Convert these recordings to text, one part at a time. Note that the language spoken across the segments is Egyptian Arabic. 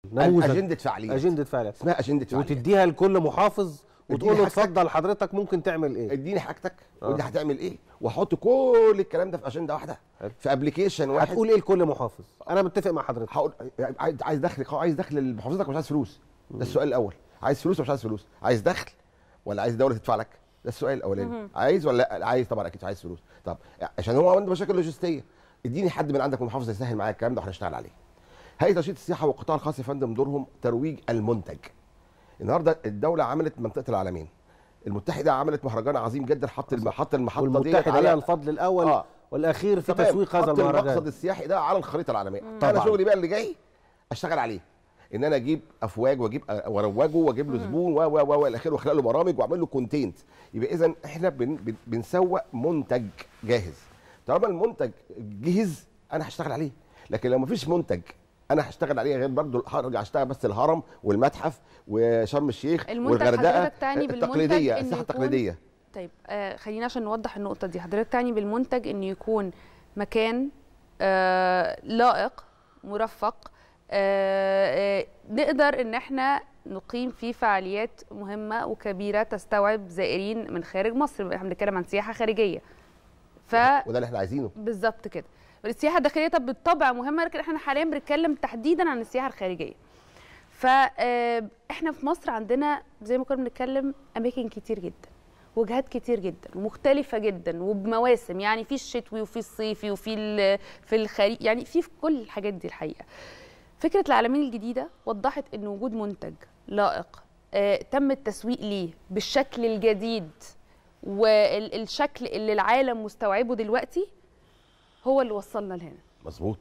نموذج اجنده فعاليات اجنده فعلا اسمها اجنده فعاليات وتديها لكل محافظ وتقول له حاجتك. اتفضل حضرتك ممكن تعمل ايه اديني حاجتك آه. وانت هتعمل ايه واحط كل الكلام ده في اجنده واحده حلو. في ابلكيشن واحد هتقول ايه لكل محافظ انا متفق مع حضرتك هقول عايز عايز دخل عايز دخل لمحافظتك ولا مش عايز فلوس ده السؤال الاول عايز فلوس ولا مش عايز فلوس عايز دخل ولا عايز الدوله تدفع لك ده السؤال الاولاني عايز ولا لا عايز طبعا اكيد عايز فلوس طب عشان هو عنده مشاكل لوجستيه اديني حد من عندك من المحافظه يسهل معايا الكلام ده وهنشتغل عليه هيئه تنشيط السياحه والقطاع الخاص يا فندم دورهم ترويج المنتج النهارده الدوله عملت منطقه العالمين المتحده عملت مهرجان عظيم جدا حط الم- حط المحطه ديت والمتحده ليها الفضل الاول آه. والاخير في تمام. تسويق هذا حط المهرجان المقصد السياحي ده على الخريطه العالميه طبعاً. انا شغلي بقى اللي جاي اشتغل عليه ان انا اجيب افواج واجيب واروجه واجيب له زبون و و و الى اخره واخلق له برامج واعمل له كونتنت يبقى اذا احنا بن بن بنسوق منتج جاهز طالما المنتج جهز انا هشتغل عليه لكن لو مفيش منتج انا هشتغل عليه غير برضه هرجع اشتغل بس الهرم والمتحف وشرم الشيخ المنتج والغردقه حضرتك تعني بالمنتج التقليديه إنه السياحه يكون- التقليديه طيب آه خلينا عشان نوضح النقطة دي حضرتك تعني بالمنتج انه يكون مكان آه لائق مرفق آه آه نقدر ان احنا نقيم فيه فعاليات مهمة وكبيرة تستوعب زائرين من خارج مصر احنا بنتكلم عن سياحة خارجية ف وده اللي احنا عايزينه بالظبط كده السياحه الداخليه طب بالطبع مهمه لكن احنا حاليا بنتكلم تحديدا عن السياحه الخارجيه فاحنا في مصر عندنا زي ما كنا بنتكلم اماكن كتير جدا وجهات كتير جدا ومختلفه جدا وبمواسم يعني في الشتوي وفي الصيفي وفي ال- في الخريف يعني في في كل الحاجات دي الحقيقه فكره العالمين الجديده وضحت ان وجود منتج لائق آه، تم التسويق ليه بالشكل الجديد والشكل اللي العالم مستوعبه دلوقتي هو اللي وصلنا لهنا مظبوط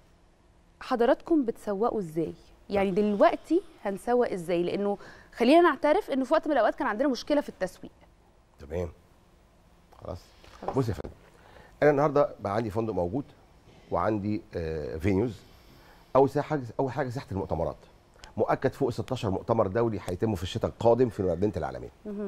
حضراتكم بتسوقوا ازاي يعني دلوقتي هنسوق ازاي لانه خلينا نعترف انه في وقت من الاوقات كان عندنا مشكله في التسويق تمام خلاص بص يا فندم انا النهارده بقى عندي فندق موجود وعندي آه فينيوز اول حاجه اول حاجه ساحه المؤتمرات مؤكد فوق 16 مؤتمر دولي هيتم في الشتاء القادم في مدينه العالمين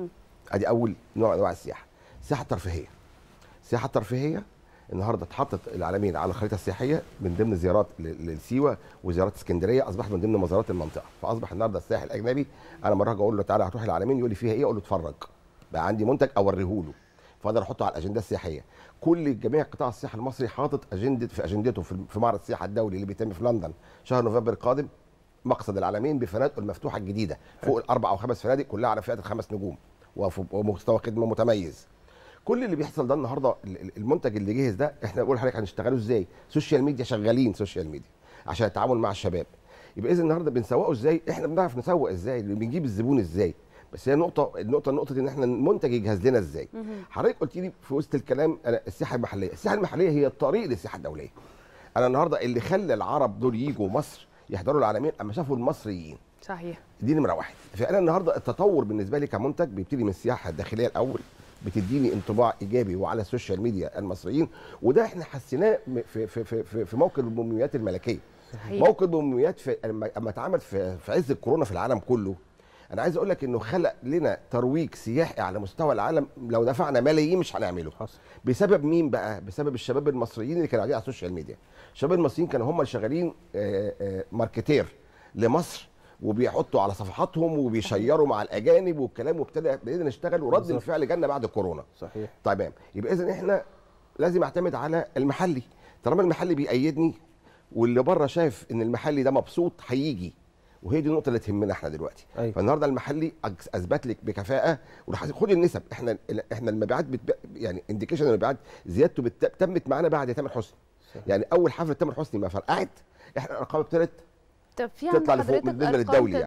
ادي اول نوع من انواع السياحه السياحه الترفيهيه السياحه الترفيهيه النهارده اتحطت العالمين على الخريطه السياحيه من ضمن زيارات ل- لسيوه وزيارات اسكندريه اصبحت من ضمن مزارات المنطقه فاصبح النهارده السائح الاجنبي انا مره اقول له تعالى هتروح العالمين يقول لي فيها ايه اقول له اتفرج بقى عندي منتج اوريه له فاقدر احطه على الاجنده السياحيه كل جميع قطاع السياحه المصري حاطط اجنده في اجندته في في معرض السياحه الدولي اللي بيتم في لندن شهر نوفمبر القادم مقصد العالمين بفنادقه المفتوحه الجديده فوق الاربع او خمس فنادق كلها على فئه الخمس نجوم وف- ومستوى خدمه متميز كل اللي بيحصل ده النهارده ال- ال- المنتج اللي جاهز ده احنا بنقول لحضرتك هنشتغله ازاي سوشيال ميديا شغالين سوشيال ميديا عشان التعامل مع الشباب يبقى اذا النهارده بنسوقه ازاي احنا بنعرف نسوق ازاي بنجيب الزبون ازاي بس هي نقطه النقطه نقطه ان احنا المنتج يجهز لنا ازاي حضرتك قلت لي في وسط الكلام انا السياحه المحليه السياحه المحليه هي الطريق للسياحه الدوليه انا النهارده اللي خلى العرب دول يجوا مصر يحضروا العالمين اما شافوا المصريين صحيح دي نمره واحد فانا النهارده التطور بالنسبه لي كمنتج بيبتدي من السياحه الداخليه الاول بتديني انطباع ايجابي وعلى السوشيال ميديا المصريين وده احنا حسيناه م- في في في في, في موكب البوميات الملكيه صحيح موكب البوميات في لما اما اتعمل في, في عز الكورونا في العالم كله انا عايز اقول لك انه خلق لنا ترويج سياحي على مستوى العالم لو دفعنا ملايين مش هنعمله حصل بسبب مين بقى؟ بسبب الشباب المصريين اللي كانوا قاعدين على السوشيال ميديا. الشباب المصريين كانوا هم اللي شغالين آه، آه، ماركتير لمصر وبيحطوا على صفحاتهم وبيشيروا مع الاجانب والكلام وابتدى بدأنا نشتغل ورد بالظبط. الفعل جالنا بعد الكورونا. صحيح تمام يبقى اذا احنا لازم اعتمد على المحلي طالما المحلي بيأيدني واللي بره شايف ان المحلي ده مبسوط هيجي وهي دي النقطه اللي تهمنا احنا دلوقتي أيوة. فالنهارده المحلي أج- اثبت لك بكفاءه ولاحظ- خد النسب احنا احنا المبيعات بتب... يعني انديكيشن المبيعات زيادته بت... تمت معانا بعد تامر حسني صحيح. يعني اول حفله تامر حسني ما فرقعت احنا الارقام ابتدت طب في تطلع عند لفوق حضرتك بالنسبة أرقام للدولي تد-